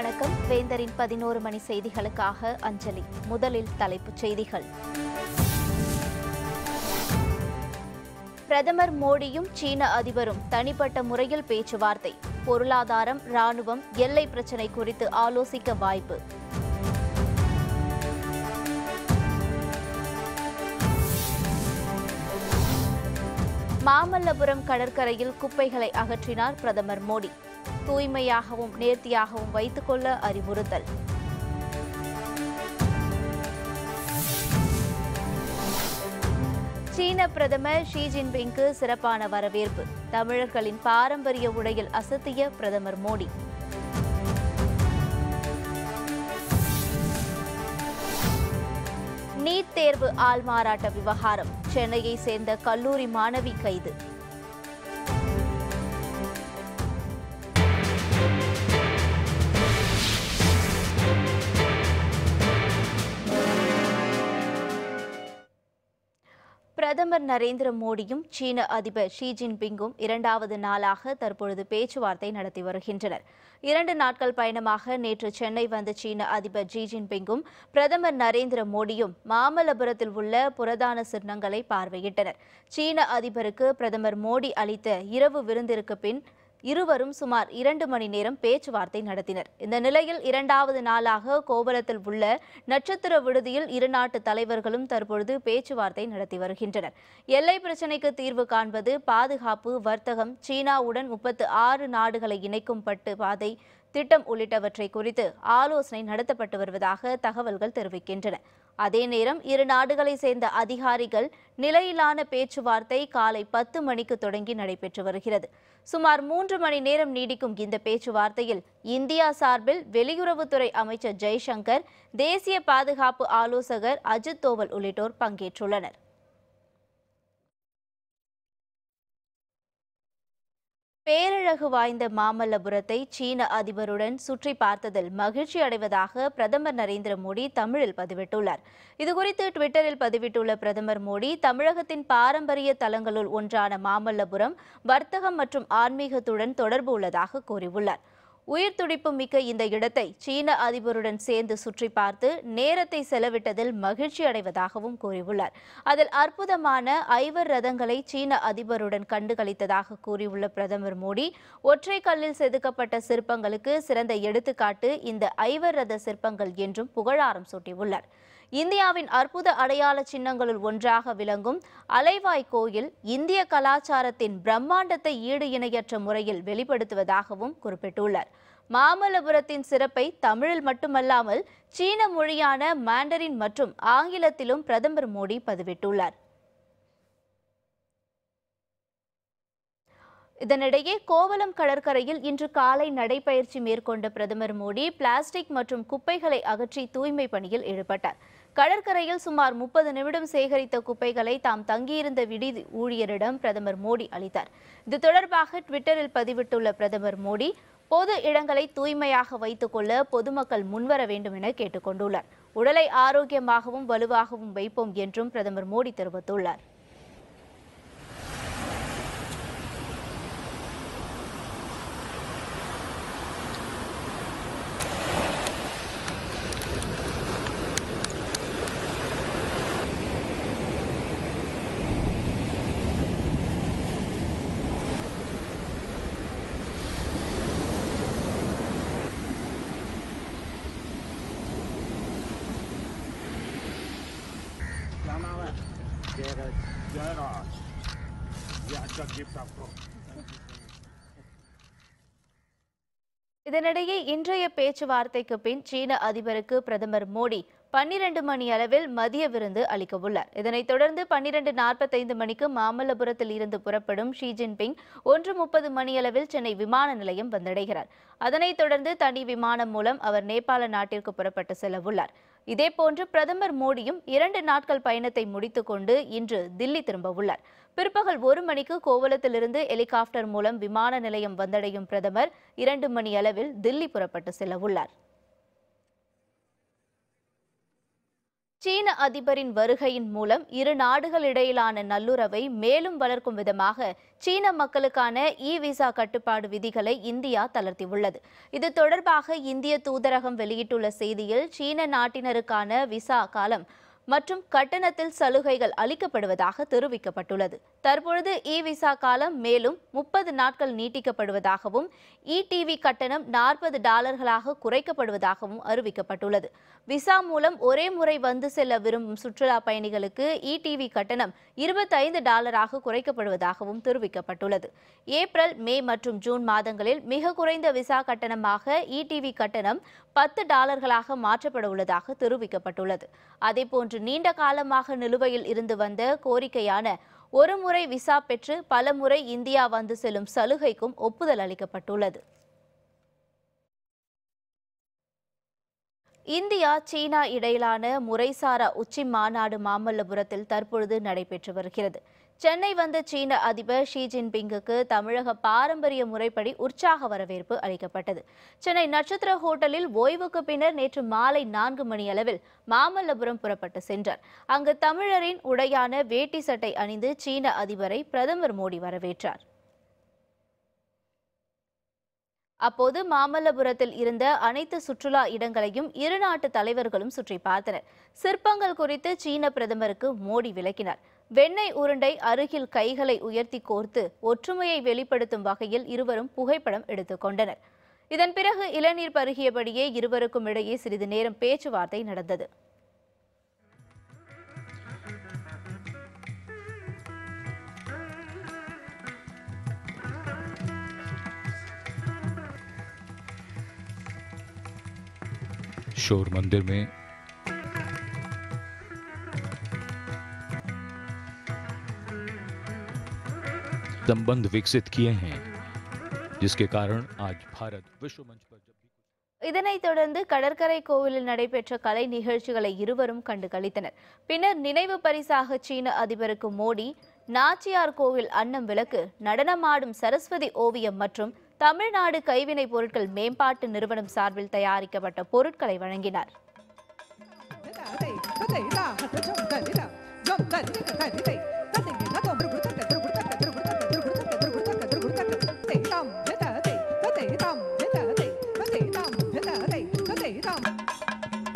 வணக்கம் வேந்தரின் பதினோரு மணி செய்திகளுக்காக அஞ்சலி முதலில் தலைப்புச் செய்திகள் பிரதமர் மோடியும் சீன அதிபரும் தனிப்பட்ட முறையில் பேச்சுவார்த்தை பொருளாதாரம் ராணுவம் எல்லை பிரச்சினை குறித்து ஆலோசிக்க வாய்ப்பு மாமல்லபுரம் கடற்கரையில் குப்பைகளை அகற்றினார் பிரதமர் மோடி தூய்மையாகவும் நேர்த்தியாகவும் வைத்துக்கொள்ள அறிவுறுத்தல் சீன பிரதமர் ஷி ஜின்பிங்க்கு சிறப்பான வரவேற்பு தமிழர்களின் பாரம்பரிய உடையில் அசத்திய பிரதமர் மோடி நீட் தேர்வு ஆள்மாறாட்ட விவகாரம் சென்னையை சேர்ந்த கல்லூரி மாணவி கைது பிரதமர் நரேந்திர மோடியும் சீன அதிபர் ஷி ஜின்பிங்கும் இரண்டாவது நாளாக தற்பொழுது பேச்சுவார்த்தை நடத்தி வருகின்றனர் இரண்டு நாட்கள் பயணமாக நேற்று சென்னை வந்த சீன அதிபர் ஜி ஜின்பிங்கும் பிரதமர் நரேந்திர மோடியும் மாமல்லபுரத்தில் உள்ள புரதான சின்னங்களை பார்வையிட்டனர் சீன அதிபருக்கு பிரதமர் மோடி அளித்த இரவு விருந்திற்கு பின் இருவரும் சுமார் இரண்டு மணி நேரம் பேச்சுவார்த்தை நடத்தினர் இந்த நிலையில் இரண்டாவது நாளாக கோவலத்தில் உள்ள நட்சத்திர விடுதியில் இரு நாட்டு தலைவர்களும் தற்பொழுது பேச்சுவார்த்தை நடத்தி வருகின்றனர் எல்லை பிரச்சினைக்கு தீர்வு காண்பது பாதுகாப்பு வர்த்தகம் சீனாவுடன் முப்பத்து ஆறு நாடுகளை இணைக்கும் பட்டு பாதை திட்டம் உள்ளிட்டவற்றை குறித்து ஆலோசனை நடத்தப்பட்டு வருவதாக தகவல்கள் தெரிவிக்கின்றன அதே நேரம் இரு நாடுகளை சேர்ந்த அதிகாரிகள் நிலையிலான பேச்சுவார்த்தை காலை பத்து மணிக்கு தொடங்கி நடைபெற்று வருகிறது சுமார் மூன்று மணி நேரம் நீடிக்கும் இந்த பேச்சுவார்த்தையில் இந்தியா சார்பில் வெளியுறவுத்துறை அமைச்சர் ஜெய்சங்கர் தேசிய பாதுகாப்பு ஆலோசகர் அஜித் தோவல் உள்ளிட்டோர் பங்கேற்றுள்ளனர் பேரழகு வாய்ந்த மாமல்லபுரத்தை சீன அதிபருடன் சுற்றி பார்த்ததில் மகிழ்ச்சி அடைவதாக பிரதமர் நரேந்திர மோடி தமிழில் பதிவிட்டுள்ளார் இதுகுறித்து டுவிட்டரில் பதிவிட்டுள்ள பிரதமர் மோடி தமிழகத்தின் பாரம்பரிய தலங்களுள் ஒன்றான மாமல்லபுரம் வர்த்தகம் மற்றும் ஆன்மீகத்துடன் தொடர்பு உள்ளதாக கூறியுள்ளார் உயிர் துடிப்பு மிக்க இந்த இடத்தை சீன அதிபருடன் சேர்ந்து சுற்றி பார்த்து நேரத்தை செலவிட்டதில் மகிழ்ச்சி அடைவதாகவும் கூறியுள்ளார் அதில் அற்புதமான ஐவர் ரதங்களை சீன அதிபருடன் கண்டுகளித்ததாக கூறியுள்ள பிரதமர் மோடி ஒற்றை கல்லில் செதுக்கப்பட்ட சிற்பங்களுக்கு சிறந்த எடுத்துக்காட்டு இந்த ஐவர் ரத சிற்பங்கள் என்றும் புகழாரம் சூட்டியுள்ளார் இந்தியாவின் அற்புத அடையாள சின்னங்களுள் ஒன்றாக விளங்கும் அலைவாய் கோயில் இந்திய கலாச்சாரத்தின் பிரம்மாண்டத்தை ஈடு இணையற்ற முறையில் வெளிப்படுத்துவதாகவும் குறிப்பிட்டுள்ளார் மாமல்லபுரத்தின் சிறப்பை தமிழில் மட்டுமல்லாமல் சீன மொழியான மாண்டரின் மற்றும் ஆங்கிலத்திலும் பிரதமர் மோடி பதிவிட்டுள்ளார் இதனிடையே கோவலம் கடற்கரையில் இன்று காலை நடைபயிற்சி மேற்கொண்ட பிரதமர் மோடி பிளாஸ்டிக் மற்றும் குப்பைகளை அகற்றி தூய்மை பணியில் ஈடுபட்டார் கடற்கரையில் சுமார் முப்பது நிமிடம் சேகரித்த குப்பைகளை தாம் தங்கியிருந்த விடுதி ஊழியரிடம் பிரதமர் மோடி அளித்தார் இது தொடர்பாக ட்விட்டரில் பதிவிட்டுள்ள பிரதமர் மோடி பொது இடங்களை தூய்மையாக வைத்துக் கொள்ள பொதுமக்கள் முன்வர வேண்டும் என கேட்டுக்கொண்டுள்ளார் உடலை ஆரோக்கியமாகவும் வலுவாகவும் வைப்போம் என்றும் பிரதமர் மோடி தெரிவித்துள்ளார் இதனிடையே இன்றைய பேச்சுவார்த்தைக்கு பின் சீன அதிபருக்கு பிரதமர் மோடி பன்னிரண்டு மணி அளவில் மதிய விருந்து அளிக்கவுள்ளார் இதனைத் தொடர்ந்து பன்னிரண்டு நாற்பத்தைந்து மணிக்கு மாமல்லபுரத்தில் இருந்து புறப்படும் ஷி ஜின்பிங் ஒன்று முப்பது மணியளவில் சென்னை விமான நிலையம் வந்தடைகிறார் அதனைத் தொடர்ந்து தனி விமானம் மூலம் அவர் நேபாள நாட்டிற்கு புறப்பட்டு செல்லவுள்ளார் இதேபோன்று பிரதமர் மோடியும் இரண்டு நாட்கள் பயணத்தை முடித்துக்கொண்டு இன்று தில்லி திரும்பவுள்ளார் பிற்பகல் ஒரு மணிக்கு கோவலத்திலிருந்து ஹெலிகாப்டர் மூலம் விமான நிலையம் வந்தடையும் பிரதமர் இரண்டு மணி அளவில் தில்லி புறப்பட்டு செல்லவுள்ளார் சீன அதிபரின் வருகையின் மூலம் இரு நாடுகளிடையிலான நல்லுறவை மேலும் வளர்க்கும் விதமாக சீன மக்களுக்கான இ விசா கட்டுப்பாடு விதிகளை இந்தியா தளர்த்தியுள்ளது இது தொடர்பாக இந்திய தூதரகம் வெளியிட்டுள்ள செய்தியில் சீன நாட்டினருக்கான விசா காலம் மற்றும் கட்டணத்தில் சலுகைகள் அளிக்கப்படுவதாக தெரிவிக்கப்பட்டுள்ளது தற்பொழுது இ விசா காலம் மேலும் முப்பது நாட்கள் நீட்டிக்கப்படுவதாகவும் இடிவி கட்டணம் நாற்பது டாலர்களாக குறைக்கப்படுவதாகவும் அறிவிக்கப்பட்டுள்ளது விசா மூலம் ஒரே முறை வந்து செல்ல விரும்பும் சுற்றுலா பயணிகளுக்கு இடிவி கட்டணம் இருபத்தைந்து டாலராக குறைக்கப்படுவதாகவும் தெரிவிக்கப்பட்டுள்ளது ஏப்ரல் மே மற்றும் ஜூன் மாதங்களில் மிக குறைந்த விசா கட்டணமாக இடிவி கட்டணம் பத்து டாலர்களாக மாற்றப்பட உள்ளதாக தெரிவிக்கப்பட்டுள்ளது அதேபோன்று நீண்ட காலமாக நிலுவையில் இருந்து வந்த கோரிக்கையான ஒரு முறை விசா பெற்று பல முறை இந்தியா வந்து செல்லும் சலுகைக்கும் ஒப்புதல் அளிக்கப்பட்டுள்ளது இந்தியா சீனா இடையிலான முறைசாரா உச்சி மாநாடு மாமல்லபுரத்தில் தற்பொழுது நடைபெற்று வருகிறது சென்னை வந்த சீன அதிபர் ஷி ஜின்பிங்குக்கு தமிழக பாரம்பரிய முறைப்படி உற்சாக வரவேற்பு அளிக்கப்பட்டது சென்னை நட்சத்திர ஹோட்டலில் ஓய்வுக்கு பின்னர் நேற்று மாலை நான்கு மணி அளவில் மாமல்லபுரம் புறப்பட்டு சென்றார் அங்கு தமிழரின் உடையான வேட்டி சட்டை அணிந்து சீன அதிபரை பிரதமர் மோடி வரவேற்றார் அப்போது மாமல்லபுரத்தில் இருந்த அனைத்து சுற்றுலா இடங்களையும் இரு நாட்டு தலைவர்களும் சுற்றி பார்த்தனர் சிற்பங்கள் குறித்து சீன பிரதமருக்கு மோடி விளக்கினார் வெண்ணெய் உருண்டை அருகில் கைகளை உயர்த்தி கோர்த்து ஒற்றுமையை வெளிப்படுத்தும் வகையில் இருவரும் புகைப்படம் எடுத்துக் கொண்டனர் இதன் பிறகு இளநீர் பருகியபடியே இருவருக்கும் இடையே சிறிது நேரம் பேச்சுவார்த்தை நடந்தது शोर मंदिर में संबंध विकसित किए हैं जिसके कारण आज भारत विश्व मंच पर जब भी இதனைத் தொடர்ந்து கடற்கரை கோவிலில் நடைபெற்ற கலை நிகழ்ச்சிகளை இருவரும் கண்டு களித்தனர் பின்னர் நினைவு பரிசாக சீன அதிபருக்கு மோடி நாச்சியார் கோவில் அன்னம் விளக்கு நடனமாடும் சரஸ்வதி ஓவியம் மற்றும் தமிழ்நாடு கைவினைப் பொருட்கள் மேம்பாட்டு நிறுவனம் சார்பில் தயாரிக்கப்பட்ட பொருட்களை வழங்கினார் 得得得大，得正得得的，正得得得得得，得得那个不是不是得得不是得得不是得得不是得得不是得得不是得得当得得得得得当得得得得得当得得得得得当。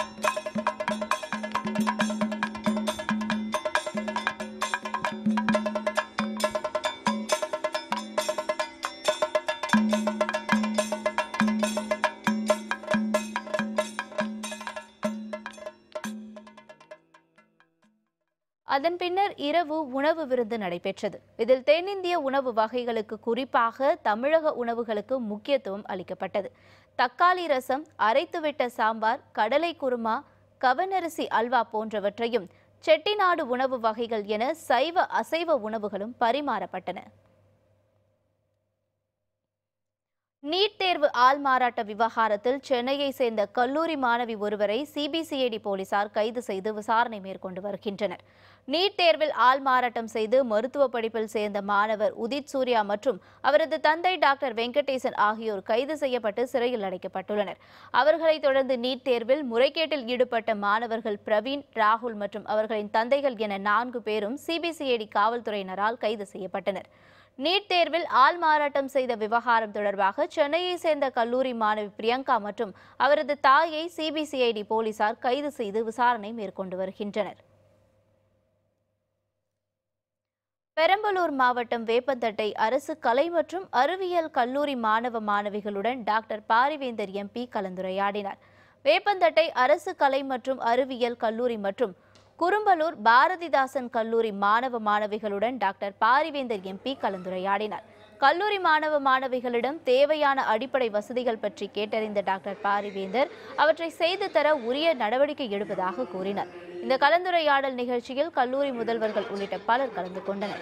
அதன் பின்னர் இரவு உணவு விருந்து நடைபெற்றது இதில் தென்னிந்திய உணவு வகைகளுக்கு குறிப்பாக தமிழக உணவுகளுக்கு முக்கியத்துவம் அளிக்கப்பட்டது தக்காளி ரசம் அரைத்துவிட்ட சாம்பார் கடலை குருமா கவனரிசி அல்வா போன்றவற்றையும் செட்டிநாடு உணவு வகைகள் என சைவ அசைவ உணவுகளும் பரிமாறப்பட்டன நீட் தேர்வு ஆள்மாறாட்ட விவகாரத்தில் சென்னையை சேர்ந்த கல்லூரி மாணவி ஒருவரை சிபிசிஐடி போலீசார் கைது செய்து விசாரணை மேற்கொண்டு வருகின்றனர் நீட் தேர்வில் ஆள்மாறாட்டம் செய்து மருத்துவ படிப்பில் சேர்ந்த மாணவர் உதித் சூர்யா மற்றும் அவரது தந்தை டாக்டர் வெங்கடேசன் ஆகியோர் கைது செய்யப்பட்டு சிறையில் அடைக்கப்பட்டுள்ளனர் அவர்களைத் தொடர்ந்து நீட் தேர்வில் முறைகேட்டில் ஈடுபட்ட மாணவர்கள் பிரவீன் ராகுல் மற்றும் அவர்களின் தந்தைகள் என நான்கு பேரும் சிபிசிஐடி காவல்துறையினரால் கைது செய்யப்பட்டனர் நீட் தேர்வில் ஆள் மாறாட்டம் செய்த விவகாரம் தொடர்பாக சென்னையை சேர்ந்த கல்லூரி மாணவி பிரியங்கா மற்றும் அவரது தாயை சிபிசிஐடி போலீசார் கைது செய்து விசாரணை மேற்கொண்டு வருகின்றனர் பெரம்பலூர் மாவட்டம் வேப்பந்தட்டை அரசு கலை மற்றும் அறிவியல் கல்லூரி மாணவ மாணவிகளுடன் டாக்டர் பாரிவேந்தர் எம்பி கலந்துரையாடினார் வேப்பந்தட்டை அரசு கலை மற்றும் அறிவியல் கல்லூரி மற்றும் குறும்பலூர் பாரதிதாசன் கல்லூரி மாணவ மாணவிகளுடன் டாக்டர் பாரிவேந்தர் எம்பி கலந்துரையாடினார் கல்லூரி மாணவ மாணவிகளிடம் தேவையான அடிப்படை வசதிகள் பற்றி கேட்டறிந்த டாக்டர் பாரிவேந்தர் அவற்றை செய்து தர உரிய நடவடிக்கை எடுப்பதாக கூறினார் இந்த கலந்துரையாடல் நிகழ்ச்சியில் கல்லூரி முதல்வர்கள் உள்ளிட்ட பலர் கலந்து கொண்டனர்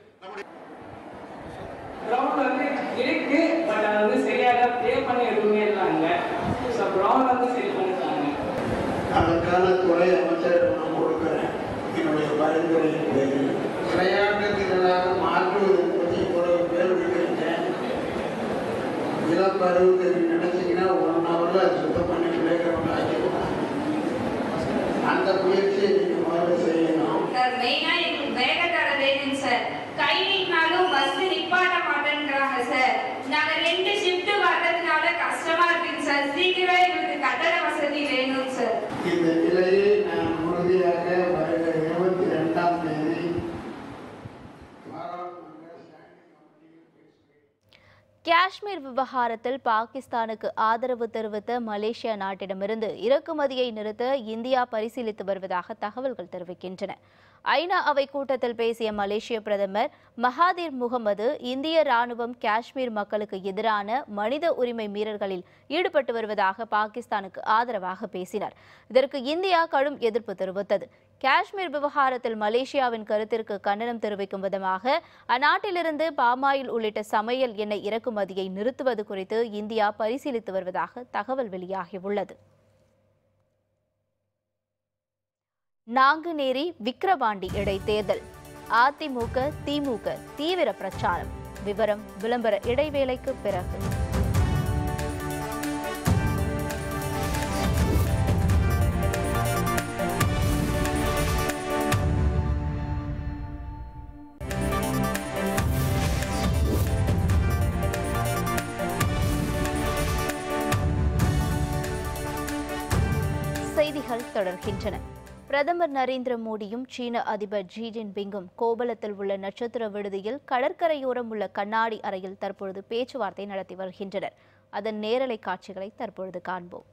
கிரவுண்ட் வந்து இருக்கு பட் அது வந்து சரியாக ப்ளே பண்ண எதுவுமே இல்லைங்க ஸோ கிரவுண்ட் வந்து சரி பண்ணிட்டாங்க அதற்கான துறை அமைச்சர் நான் கொடுக்கிறேன் என்னுடைய பரிந்துரையின் பேரில் விளையாட்டு திறனாக மாற்றுவது பற்றி இவ்வளவு பேர் விட்டுருக்கேன் இளம் பருவத்தில் நினைச்சீங்கன்னா ஒன் ஹவரில் அதை சுத்தம் பண்ணி பிளே கிரவுண்ட் ஆக்கிடுவாங்க அந்த முயற்சியை நீங்க முதல்ல செய்யணும் சார் மெயினா எங்களுக்கு வேகத்தடை வேணும் சார் கை நீட்டினாலும் பஸ் நிப்பாட்ட மாட்டேன்றாங்க சார் நாங்க ரெண்டு ஷிஃப்ட் வர்றதுனால கஷ்டமா இருக்குங்க சார் சீக்கிரம் எங்களுக்கு கட்டட வசதி வேணும் சார் இந்த நிலையை நான் உறுதியாக வருகிற இருபத்தி ரெண்டாம் தேதி பாராளுமன்ற ஸ்டாண்டிங் கமிட்டியில் பேசுகிறேன் காஷ்மீர் விவகாரத்தில் பாகிஸ்தானுக்கு ஆதரவு தெரிவித்த மலேசியா நாட்டிடமிருந்து இறக்குமதியை நிறுத்த இந்தியா பரிசீலித்து வருவதாக தகவல்கள் தெரிவிக்கின்றன ஐநா அவை கூட்டத்தில் பேசிய மலேசிய பிரதமர் மகாதீர் முகமது இந்திய ராணுவம் காஷ்மீர் மக்களுக்கு எதிரான மனித உரிமை மீறல்களில் ஈடுபட்டு வருவதாக பாகிஸ்தானுக்கு ஆதரவாக பேசினார் இதற்கு இந்தியா கடும் எதிர்ப்பு தெரிவித்தது காஷ்மீர் விவகாரத்தில் மலேசியாவின் கருத்திற்கு கண்டனம் தெரிவிக்கும் விதமாக அந்நாட்டிலிருந்து பாமாயில் உள்ளிட்ட சமையல் எண்ணெய் இறக்குமதியை நிறுத்துவது குறித்து இந்தியா பரிசீலித்து வருவதாக தகவல் வெளியாகியுள்ளது நாங்குநேரி விக்கிரவாண்டி இடைத்தேர்தல் அதிமுக திமுக தீவிர பிரச்சாரம் விவரம் விளம்பர இடைவேளைக்கு பிறகு செய்திகள் தொடர்கின்றன பிரதமர் நரேந்திர மோடியும் சீன அதிபர் ஜி ஜின்பிங்கும் கோபலத்தில் உள்ள நட்சத்திர விடுதியில் கடற்கரையோரம் உள்ள கண்ணாடி அறையில் தற்பொழுது பேச்சுவார்த்தை நடத்தி வருகின்றனர் அதன் நேரலை காட்சிகளை தற்பொழுது காண்போம்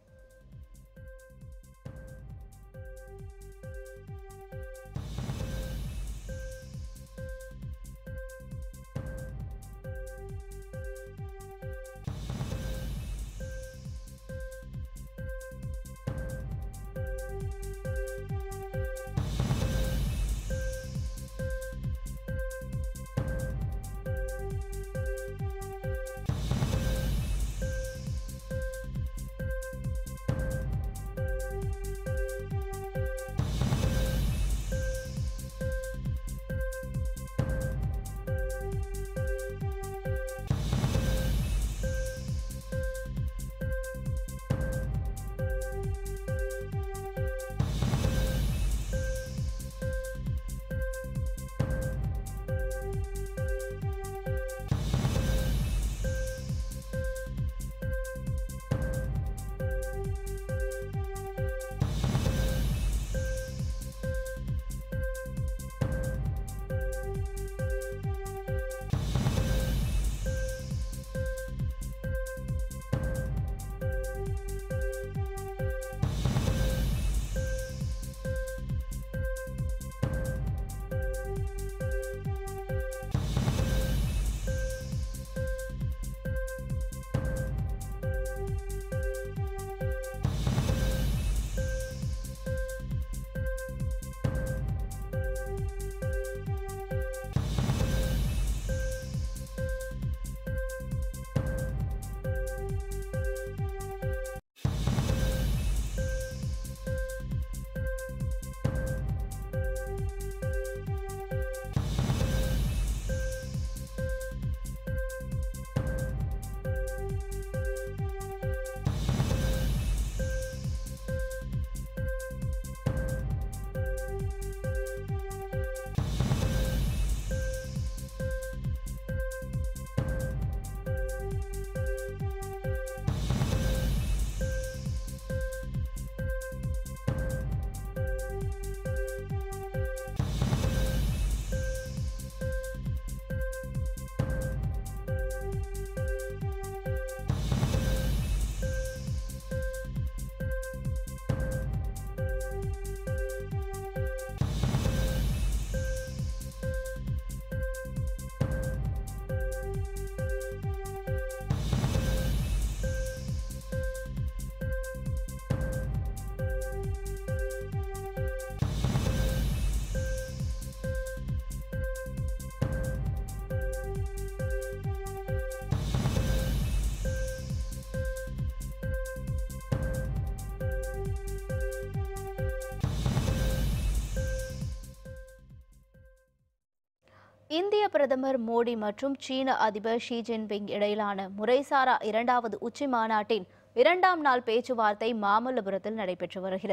இந்திய பிரதமர் மோடி மற்றும் சீன அதிபர் ஷி ஜின்பிங் இடையிலான முறைசாரா இரண்டாவது உச்சி மாநாட்டின் இரண்டாம் நாள் பேச்சுவார்த்தை மாமல்லபுரத்தில் நடைபெற்று வருகிறது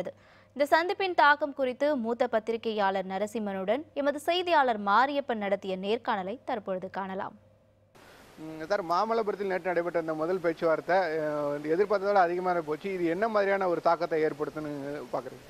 இந்த சந்திப்பின் தாக்கம் குறித்து மூத்த பத்திரிகையாளர் நரசிம்மனுடன் எமது செய்தியாளர் மாரியப்பன் நடத்திய நேர்காணலை தற்பொழுது காணலாம் ம், சார் மாமல்லபுரத்தில் நேற்று நடைபெற்ற இந்த முதல் பேச்சுவார்த்தை அஹ், எதிர்பார்த்ததோட அதிகமான போச்சு இது என்ன மாதிரியான ஒரு தாக்கத்தை ஏற்படுத்துன்னு பார்க்குறீங்க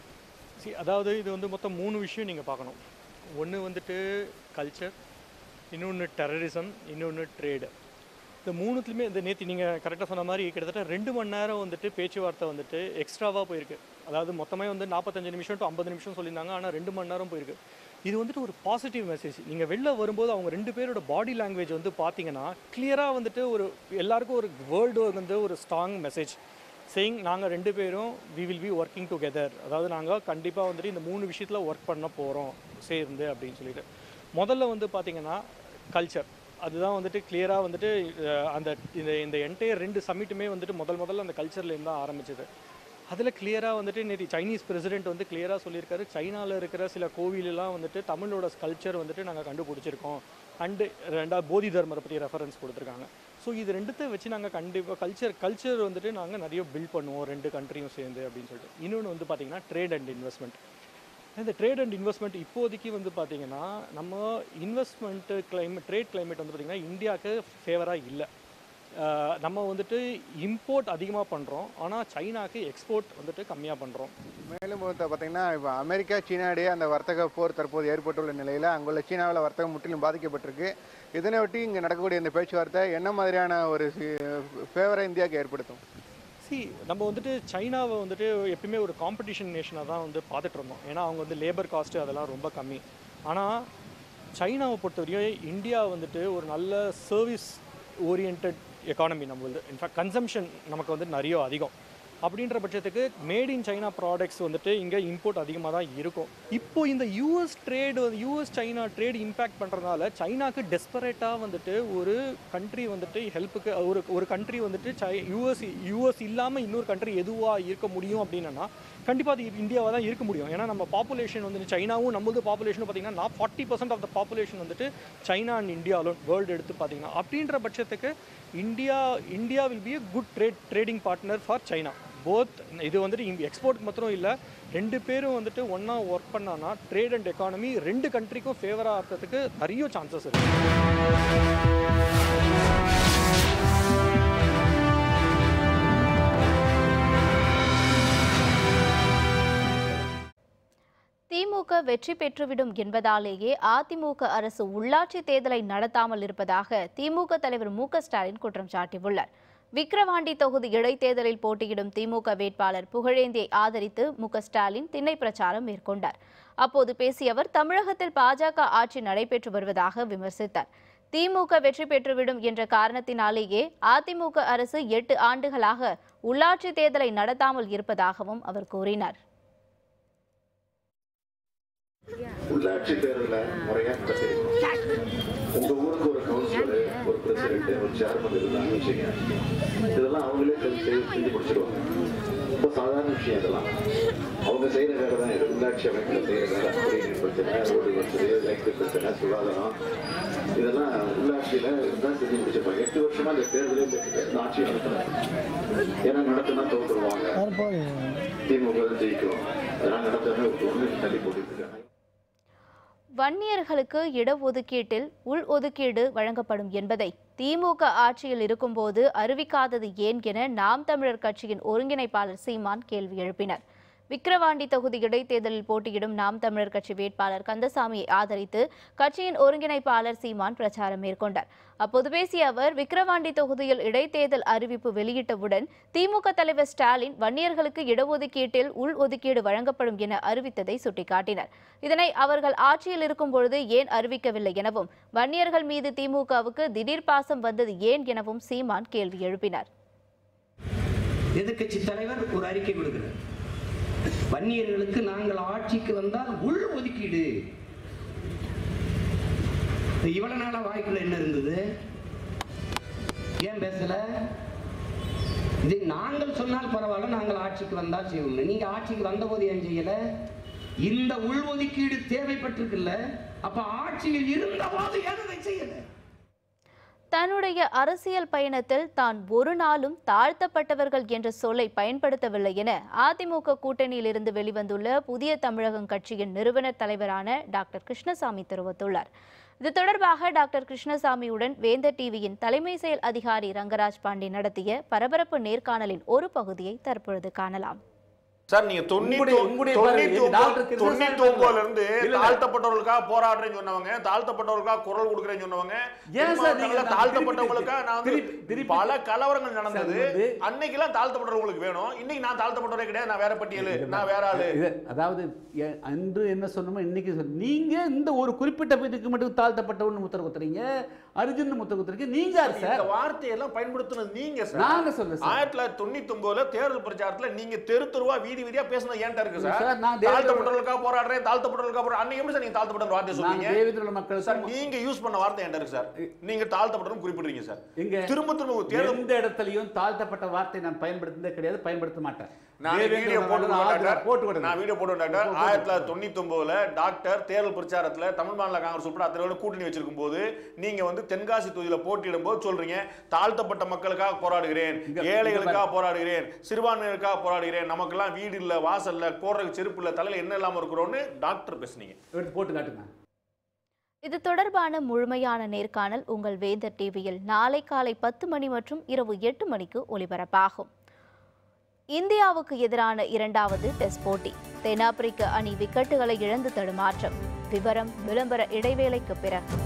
சி அதாவது இது வந்து மொத்தம் மூணு விஷயம் நீங்கள் பார்க்கணும் ஒன்று வந்துட்டு கல்ச்சர் இன்னொன்று டெரரிசம் இன்னொன்று ட்ரேடு இந்த மூணுத்துலையுமே இந்த நேற்று நீங்கள் கரெக்டாக சொன்ன மாதிரி கிட்டத்தட்ட ரெண்டு மணி நேரம் வந்துட்டு பேச்சுவார்த்தை வந்துட்டு எக்ஸ்ட்ராவாக போயிருக்கு அதாவது மொத்தமே வந்து நாற்பத்தஞ்சு நிமிஷம் டு ஐம்பது நிமிஷம் சொல்லியிருந்தாங்க ஆனால் ரெண்டு மணி நேரம் போயிருக்கு இது வந்துட்டு ஒரு பாசிட்டிவ் மெசேஜ் நீங்கள் வெளில வரும்போது அவங்க ரெண்டு பேரோட பாடி லாங்குவேஜ் வந்து பார்த்தீங்கன்னா கிளியராக வந்துட்டு ஒரு எல்லாருக்கும் ஒரு வேர்ல்டு வந்து ஒரு ஸ்ட்ராங் மெசேஜ் சேயிங் நாங்கள் ரெண்டு பேரும் we will be working together அதாவது நாங்கள் கண்டிப்பாக வந்துட்டு இந்த மூணு விஷயத்தில் ஒர்க் பண்ண போகிறோம் சேர்ந்து அப்படின்னு சொல்லிட்டு முதல்ல வந்து பார்த்தீங்கன்னா கல்ச்சர் அதுதான் வந்துட்டு கிளியராக வந்துட்டு அஹ், அந்த இந்த இந்த என்டையர் ரெண்டு சம்மிட்டுமே வந்துட்டு முதல் முதல்ல அந்த கல்ச்சர்லேருந்து தான் ஆரம்பிச்சது அதில் கிளியராக வந்துட்டு நேற்று சைனீஸ் பிரசிடென்ட் வந்து கிளியராக சொல்லியிருக்காரு சைனாவில் இருக்கிற சில கோவிலெல்லாம் வந்துட்டு தமிழோட கல்ச்சர் வந்துட்டு நாங்கள் கண்டுபிடிச்சிருக்கோம் அண்டு ரெண்டாவது போதி தர்மரை பற்றி ரெஃபரன்ஸ் கொடுத்துருக்காங்க ஸோ இது ரெண்டுத்தை வச்சு நாங்கள் கண்டிப்பாக கல்ச்சர் கல்ச்சர் வந்துட்டு நாங்கள் நிறைய பில்ட் பண்ணுவோம் ரெண்டு கண்ட்ரியும் சேர்ந்து அப்படின்னு சொல்லிட்டு இன்னொன்று வந்து பார்த்தீங்கன்னா ட்ரேட் அண்ட் இன்வெஸ்ட்மெண்ட் இந்த ட்ரேட் அண்ட் இன்வெஸ்ட்மெண்ட் இப்போதைக்கு வந்து பார்த்தீங்கன்னா நம்ம இன்வெஸ்ட்மெண்ட்டு கிளைமேட் ட்ரேட் கிளைமேட் வந்து பார்த்திங்கன்னா இந்தியாவுக்கு ஃபேவராக இல்லை அஹ் நம்ம வந்துட்டு இம்போர்ட் அதிகமாக பண்ணுறோம் ஆனால் சைனாக்கு எக்ஸ்போர்ட் வந்துட்டு கம்மியாக பண்ணுறோம் மேலும் வந்து பார்த்தீங்கன்னா இப்போ அமெரிக்கா சீனா இடையே அந்த வர்த்தக போர் தற்போது ஏற்பட்டுள்ள நிலையில் அங்குள்ள சீனாவில் வர்த்தகம் முற்றிலும் பாதிக்கப்பட்டிருக்கு இதனையொட்டி இங்கே நடக்கக்கூடிய இந்த பேச்சுவார்த்தை என்ன மாதிரியான ஒரு ஃபேவரை இந்தியாவுக்கு ஏற்படுத்தும் சி நம்ம வந்துட்டு சைனாவை வந்துட்டு எப்பயுமே ஒரு காம்படிஷன் நேஷனாக தான் வந்து பார்த்துட்டு இருந்தோம் ஏன்னா அவங்க வந்து லேபர் காஸ்ட்டு அதெல்லாம் ரொம்ப கம்மி ஆனால் சைனாவை பொறுத்தவரையும் இந்தியா வந்துட்டு ஒரு நல்ல சர்வீஸ் ஓரியன்ட் எக்கானமி நம்மளது இன்ஃபேக்ட் கன்சம்ஷன் நமக்கு வந்து நிறைய அதிகம் அப்படின்ற பட்சத்துக்கு மேட் இன் சைனா ப்ராடக்ட்ஸ் வந்துட்டு இங்கே இம்போர்ட் அதிகமாக தான் இருக்கும் இப்போ இந்த US trade US China trade impact பண்ணுறதுனால சைனாக்கு டெஸ்பரேட்டாக வந்துட்டு ஒரு கண்ட்ரி வந்துட்டு ஹெல்ப்புக்கு ஒரு ஒரு கண்ட்ரி வந்துட்டு சை யூஎஸ் யூஎஸ் இல்லாமல் இன்னொரு கண்ட்ரி எதுவாக இருக்க முடியும் அப்படின்னா கண்டிப்பாக அது இந்தியாவாக தான் இருக்க முடியும் ஏன்னா நம்ம பாப்புலேஷன் வந்து சைனாவும் நம்மளது பாப்புலேஷன் பார்த்தீங்கன்னா forty percent of the population வந்துட்டு China and India alone world எடுத்து பார்த்தீங்கன்னா அப்படின்ற பட்சத்துக்கு India India will be a good trade trading partner for China both இது வந்துட்டு எக்ஸ்போர்ட் மாத்திரம் இல்லை ரெண்டு பேரும் வந்துட்டு ஒன்றா ஒர்க் பண்ணானா ட்ரேட் அண்ட் எக்கானமி ரெண்டு கண்ட்ரிக்கும் ஃபேவராக இருக்கிறதுக்கு நிறைய சான்சஸ் இருக்குது திமுக வெற்றி பெற்றுவிடும் என்பதாலேயே அதிமுக அரசு உள்ளாட்சி தேர்தலை நடத்தாமல் இருப்பதாக திமுக தலைவர் மு க ஸ்டாலின் குற்றம் சாட்டியுள்ளார் விக்கிரவாண்டி தொகுதி இடைத்தேர்தலில் போட்டியிடும் திமுக வேட்பாளர் புகழேந்தியை ஆதரித்து மு க ஸ்டாலின் திண்ணை பிரச்சாரம் மேற்கொண்டார் அப்போது பேசிய அவர் தமிழகத்தில் பாஜக ஆட்சி நடைபெற்று வருவதாக விமர்சித்தார் திமுக வெற்றி பெற்றுவிடும் என்ற காரணத்தினாலேயே அதிமுக அரசு எட்டு ஆண்டுகளாக உள்ளாட்சி தேர்தலை நடத்தாமல் இருப்பதாகவும் அவர் கூறினார் உள்ளாட்சி தேர்தலில் முறையாக நடத்திருக்கோம் உங்க ஊருக்கு ஒரு கவுன்சிலர் ஒரு பிரசிடென்ட் ஒரு சேர்மன் இருந்தாங்கன்னு வச்சுங்க இதெல்லாம் அவங்களே செஞ்சு செஞ்சு செஞ்சு முடிச்சிருவாங்க ரொம்ப சாதாரண விஷயம் இதெல்லாம் அவங்க செய்யற வேலை தான் இது உள்ளாட்சி அமைப்பில் செய்யற வேலை குடிநீர் பிரச்சனை ரோடு வசதி லைட் பிரச்சனை சுகாதாரம் இதெல்லாம் உள்ளாட்சியில தான் செஞ்சு முடிச்சிருப்பாங்க எட்டு வருஷமா இந்த தேர்தலே இந்த ஆட்சி நடத்துறாங்க ஏன்னா நடத்தினா தோற்றுருவாங்க திமுக தான் ஜெயிக்கும் அதெல்லாம் நடத்தாம ஒன்று தள்ளி போட்டுட்டு இருக்காங்க வன்னியர்களுக்கு இடஒதுக்கீட்டில் உள் ஒதுக்கீடு வழங்கப்படும் என்பதை திமுக ஆட்சியில் இருக்கும்போது அறிவிக்காதது ஏன் என நாம் தமிழர் கட்சியின் ஒருங்கிணைப்பாளர் சீமான் கேள்வி எழுப்பினர் விக்கிரவாண்டி தொகுதி இடைத்தேர்தலில் போட்டியிடும் நாம் தமிழர் கட்சி வேட்பாளர் கந்தசாமியை ஆதரித்து கட்சியின் ஒருங்கிணைப்பாளர் சீமான் பிரச்சாரம் மேற்கொண்டார் அப்போது பேசிய அவர் விக்கிரவாண்டி தொகுதியில் இடைத்தேர்தல் அறிவிப்பு வெளியிட்டவுடன் திமுக தலைவர் ஸ்டாலின் வன்னியர்களுக்கு இடஒதுக்கீட்டில் உள் ஒதுக்கீடு வழங்கப்படும் என அறிவித்ததை சுட்டிக்காட்டினர் இதனை அவர்கள் ஆட்சியில் இருக்கும் பொழுது ஏன் அறிவிக்கவில்லை எனவும் வன்னியர்கள் மீது திமுகவுக்கு திடீர் பாசம் வந்தது ஏன் எனவும் சீமான் கேள்வி எழுப்பினார் எதிர்க்கட்சி தலைவர் ஒரு அறிக்கை விடுகிறார் வன்னியர்களுக்கு நாங்கள் ஆட்சிக்கு வந்தால் உள் ஒதுக்கீடு இவ்வளவு நாளா வாய்க்குள்ள என்ன இருந்தது ஏன் பேசல இது நாங்கள் சொன்னால் பரவாயில்ல நாங்கள் ஆட்சிக்கு வந்தால் செய்வோம் நீங்க ஆட்சிக்கு வந்தபோது ஏன் செய்யல இந்த உள் ஒதுக்கீடு தேவைப்பட்டிருக்குல்ல அப்ப ஆட்சியில் இருந்தபோது ஏன் அதை செய்யல தன்னுடைய அரசியல் பயணத்தில் தான் ஒரு நாளும் தாழ்த்தப்பட்டவர்கள் என்ற சொல்லை பயன்படுத்தவில்லை என அதிமுக கூட்டணியிலிருந்து வெளிவந்துள்ள புதிய தமிழகம் கட்சியின் நிறுவனர் தலைவரான டாக்டர் கிருஷ்ணசாமி தெரிவித்துள்ளார் இது தொடர்பாக டாக்டர் கிருஷ்ணசாமியுடன் வேந்தர் டிவியின் தலைமை செயல் அதிகாரி ரங்கராஜ் பாண்டே நடத்திய பரபரப்பு நேர்காணலின் ஒரு பகுதியை தற்பொழுது காணலாம் சார் நீங்க தொண்ணூத்தி உங்களுடைய- உங்களுடைய பாருங்க, தொண்ணூத்தி இது டாக்டர் ஒன்பது- கிருஷ்ணசாமி தொண்ணூத்தி ஒன்பதுல இருந்து இல்ல, இல்ல. தாழ்த்தப்பட்டவர்களுக்காக போராடுறேன்னு சொன்னவங்க தாழ்த்தப்பட்டவர்களுக்காக குரல் கொடுக்குறேன்னு சொன்னவங்க ஏன் சார் நீங்க பெரும்பாலும் தாழ்த்தப்பட்டவங்களுக்காக நான் வந்து திருப்பி- திருப்பி- பல கலவரங்கள் நடந்தது சார், வந்து- அன்னைக்கெல்லாம் தாழ்த்தப்பட்டவங்களுக்கு வேணும் இன்னைக்கு நான் தாழ்த்தப்பட்டவரே கிடையாது நான் வேற பட்டியல் நான் வேற ஆளு இது அதாவது எ- அன்று என்ன சொன்னோமோ இன்னைக்கு சொன்ன- நீங்க இந்த ஒரு குறிப்பிட்ட பேருக்கு மட்டும் தாழ்த்தப்பட்டவன் முத்திர குத்துறீங்க அர்ஜுன் முத்திர குத்துறீங்க நீங்க யார் இந்த சார் வார்த்தையெல்லாம் பயன்படுத்தினது நீங்க சார் நாங்க சொல்ல சார் ஆயிரத்தி தொள்ளாயிரத்தி தொண்ணூத்தி ஒன்பதுல தேர்தல் பிரச்சாரத்துல நீங்க தெரு தெருவா வீதி வீதியா பேசுனது ஏன்டா இருக்கு சார் சார், நான் தேவேந்திர- தாழ்த்தப்பட்டவர்களுக்காக போராடுறேன் தாழ்த்தப்பட்டவர்களுக்காக போராடுறேன் அன்னைக்கு எப்படி சார் நீங்க தாழ்த்தப்பட்ட வார்த்தை நான் சொல்றீங்க தேவேந்திர மக்கள் சார் நீங்க யூஸ் பண்ண வார்த்தை என்ன இருக்கு சார் நீங்க தாழ்த்தப்பட்டவங்க குறிப்பிடுறீங்க சார் எங்க திரும்ப திரும்ப தேர்தல் எந்த இடத்துலயும் தாழ்த்தப்பட்ட வார்த்தை நான் பயன்படுத்தினதே கிடையாது பயன்படுத்த மாட்டேன் நான் தேவேந்திர வீடியோ போட்டு மக்கள் ஆதரவு டாக்டர் போட்டு விடுங்க. நான் வீடியோ போட்டு டாக்டர் ஆயிரத்தி தொள்ளாயிரத்தி தொண்ணூத்தி ஒன்பதுல டாக்டர் தேர்தல் பிரச்சாரத்துல தமிழ் மாநில காங்கிரஸ் உட்பட அத்தனை கூட்டணி வச்சிருக்கும் போது நீங்க வந்து தென்காசி தொகுதியில போட்டியிடும் போது சொல்றீங்க தாழ்த்தப்பட்ட மக்களுக்காக போராடுகிறேன் இங்க- ஏழைகளுக்காக போராடுகிறேன் சிறுபான்மையினருக்காக போராடுகிறேன் நமக்கெல்லாம் வீடு இல்ல வாசல் இல்ல போடுறதுக்கு செருப்பு இல்ல தலையில என்ன இல்லாம இருக்கிறோம்னு டாக்டர் பேசுனீங்க எடுத்து போட்டு காட்டுங்க இது தொடர்பான முழுமையான நேர்காணல் உங்கள் வேந்தர் டிவியில் நாளை காலை பத்து மணி மற்றும் இரவு எட்டு மணிக்கு ஒலிபரப்பாகும் இந்தியாவுக்கு எதிரான இரண்டாவது டெஸ்ட் போட்டி தென்னாப்பிரிக்க அணி விக்கெட்டுகளை இழந்து தடுமாற்றம் விவரம் விளம்பர இடைவேளைக்கு பிறகு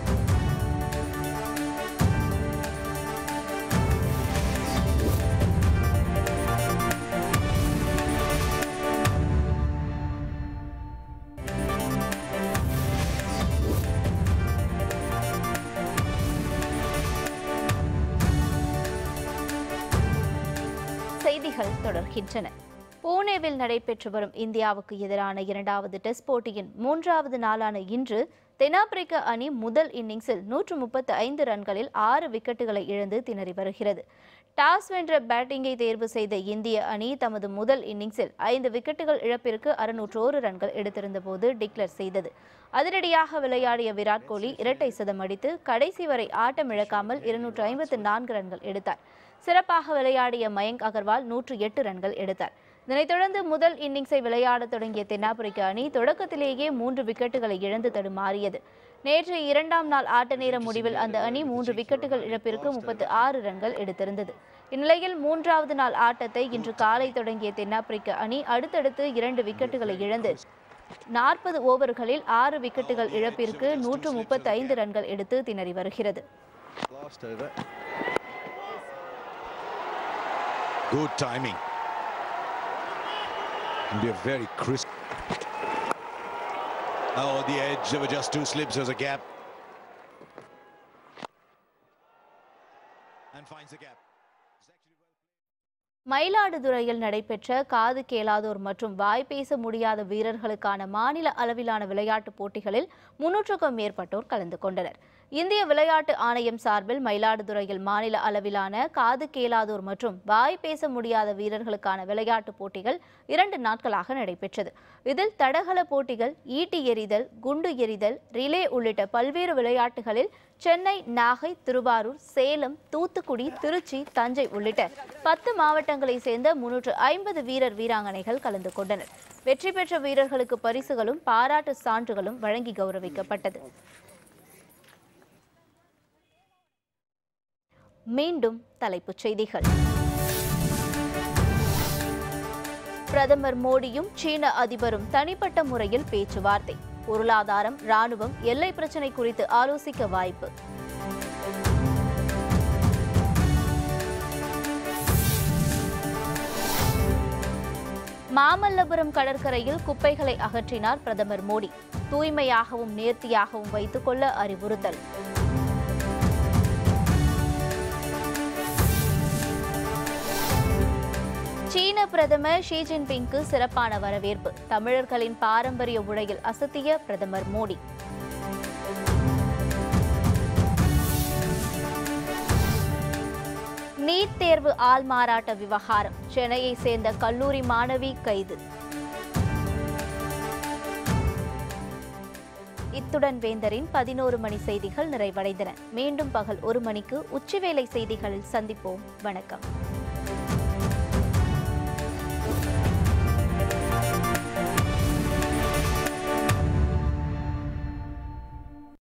செய்திகள் தொடர்கின்றன பூனேவில் நடைபெற்று வரும் இந்தியாவுக்கு எதிரான இரண்டாவது டெஸ்ட் போட்டியின் மூன்றாவது நாளான இன்று தென்னாப்பிரிக்க அணி முதல் இன்னிங்ஸில் நூற்று முப்பத்து ஐந்து ரன்களில் ஆறு விக்கெட்டுகளை இழந்து திணறி வருகிறது டாஸ் வென்ற பேட்டிங்கை தேர்வு செய்த இந்திய அணி தமது முதல் இன்னிங்ஸில் ஐந்து விக்கெட்டுகள் இழப்பிற்கு அறுநூற்றோரு ரன்கள் எடுத்திருந்த போது டிக்ளேர் செய்தது அதிரடியாக விளையாடிய விராட் கோலி இரட்டை சதம் அடித்து கடைசி வரை ஆட்டம் இழக்காமல் இருநூற்று ஐம்பத்து நான்கு ரன்கள் எடுத்தார் சிறப்பாக விளையாடிய மயங்க் அகர்வால் நூற்று எட்டு ரன்கள் எடுத்தார் இதனைத் தொடர்ந்து முதல் இன்னிங்ஸை விளையாடத் தொடங்கிய தென்னாப்பிரிக்க அணி தொடக்கத்திலேயே மூன்று விக்கெட்டுகளை இழந்து தடுமாறியது நேற்று இரண்டாம் நாள் ஆட்ட நேர முடிவில் அந்த அணி மூன்று விக்கெட்டுகள் இழப்பிற்கு முப்பத்து ஆறு ரன்கள் எடுத்திருந்தது இந்நிலையில் மூன்றாவது நாள் ஆட்டத்தை இன்று காலை தொடங்கிய தென்னாப்பிரிக்க அணி அடுத்தடுத்து இரண்டு விக்கெட்டுகளை இழந்து நாற்பது ஓவர்களில் ஆறு விக்கெட்டுகள் இழப்பிற்கு நூற்று முப்பத்து ஐந்து ரன்கள் எடுத்து திணறி வருகிறது Last over. Good timing. Can be a very crisp. Oh, the edge. There were just two slips. There's a gap. And finds the gap. மயிலாடுதுறையில் நடைபெற்ற காது கேளாதோர் மற்றும் வாய் பேச முடியாத வீரர்களுக்கான மாநில அளவிலான விளையாட்டுப் போட்டிகளில் முன்னூற்றுக்கும் மேற்பட்டோர் கலந்து கொண்டனர் இந்திய விளையாட்டு ஆணையம் சார்பில் மயிலாடுதுறையில் மாநில அளவிலான காது கேளாதோர் மற்றும் வாய் பேச முடியாத வீரர்களுக்கான விளையாட்டுப் போட்டிகள் இரண்டு நாட்களாக நடைபெற்றது இதில் தடகள போட்டிகள் ஈட்டி எறிதல் குண்டு எறிதல் ரிலே உள்ளிட்ட பல்வேறு விளையாட்டுகளில் சென்னை நாகை திருவாரூர் சேலம் தூத்துக்குடி திருச்சி தஞ்சை உள்ளிட்ட பத்து மாவட்டங்களைச் சேர்ந்த முன்னூற்று ஐம்பது வீரர் வீராங்கனைகள் கலந்து கொண்டனர் வெற்றி பெற்ற வீரர்களுக்கு பரிசுகளும் பாராட்டு சான்றுகளும் வழங்கி கௌரவிக்கப்பட்டது மீண்டும் தலைப்புச் செய்திகள் பிரதமர் மோடியும் சீன அதிபரும் தனிப்பட்ட முறையில் பேச்சுவார்த்தை பொருளாதாரம் ராணுவம் எல்லை பிரச்சினை குறித்து ஆலோசிக்க வாய்ப்பு மாமல்லபுரம் கடற்கரையில் குப்பைகளை அகற்றினார் பிரதமர் மோடி தூய்மையாகவும் நேர்த்தியாகவும் வைத்துக் கொள்ள அறிவுறுத்தல் சீன பிரதமர் ஷி ஜின்பிங்க்கு சிறப்பான வரவேற்பு தமிழர்களின் பாரம்பரிய உடையில் அசத்திய பிரதமர் மோடி நீட் தேர்வு ஆள் மாறாட்ட விவகாரம் சென்னையை சேர்ந்த கல்லூரி மாணவி கைது இத்துடன் வேந்தரின் பதினோரு மணி செய்திகள் நிறைவடைந்தன மீண்டும் பகல் ஒரு மணிக்கு உச்சிவேளை செய்திகளில் சந்திப்போம் வணக்கம்